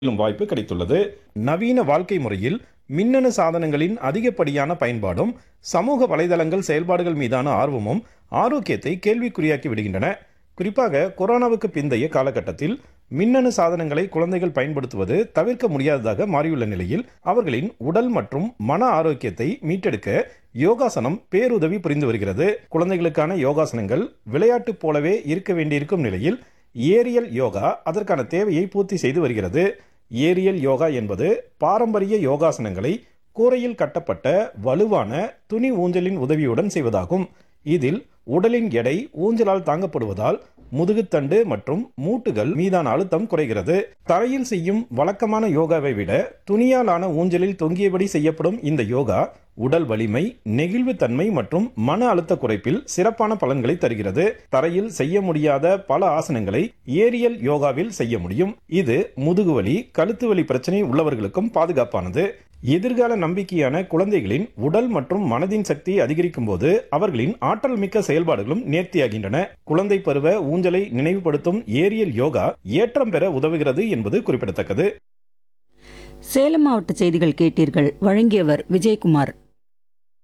மேலும் வாய்ப்பு கிடைத்துள்ளது நவீன வாழ்க்கை முறையில் மின்னணு சாதனங்களின் அதிகப்படியான பயன்பாடும் சமூக வலைதளங்கள் செயல்பாடுகள் மீதான ஆர்வமும் ஆரோக்கியத்தை கேள்விக்குறியாக்கி விடுகின்றன குறிப்பாக கொரோனாவுக்கு பிந்தைய காலகட்டத்தில் மின்னணு சாதனங்களை குழந்தைகள் பயன்படுத்துவது தவிர்க்க முடியாததாக மாறியுள்ள நிலையில் அவர்களின் உடல் மற்றும் மன ஆரோக்கியத்தை மீட்டெடுக்க யோகாசனம் பேருதவி புரிந்து வருகிறது குழந்தைகளுக்கான யோகாசனங்கள் விளையாட்டு போலவே இருக்க வேண்டியிருக்கும் நிலையில் ஏரியல் யோகா அதற்கான தேவையை பூர்த்தி செய்து வருகிறது ஏரியல் யோகா என்பது பாரம்பரிய யோகாசனங்களை கூரையில் கட்டப்பட்ட வலுவான துணி ஊஞ்சலின் உதவியுடன் செய்வதாகும் இதில் உடலின் எடை ஊஞ்சலால் தாங்கப்படுவதால் முதுகுத்தண்டு மற்றும் மூட்டுகள் மீதான அழுத்தம் குறைகிறது தரையில் செய்யும் வழக்கமான யோகாவை விட துணியாலான ஊஞ்சலில் தொங்கியபடி செய்யப்படும் இந்த யோகா உடல் வலிமை நெகிழ்வுத்தன்மை மற்றும் மன அழுத்த குறைப்பில் சிறப்பான பலன்களை தருகிறது தரையில் செய்ய முடியாத பல ஆசனங்களை ஏரியல் யோகாவில் செய்ய முடியும் இது முதுகுவலி கழுத்து வலி பிரச்சனை உள்ளவர்களுக்கும் பாதுகாப்பானது எதிர்கால நம்பிக்கையான குழந்தைகளின் உடல் மற்றும் மனதின் சக்தியை அதிகரிக்கும் போது அவர்களின் ஆற்றல் மிக்க செயல்பாடுகளும் நேர்த்தியாகின்றன குழந்தை பருவ ஊஞ்சலை நினைவுபடுத்தும் ஏரியல் யோகா ஏற்றம் பெற உதவுகிறது என்பது குறிப்பிடத்தக்கது சேலம் மாவட்ட செய்திகள் கேட்டீர்கள் வழங்கியவர் விஜயகுமார்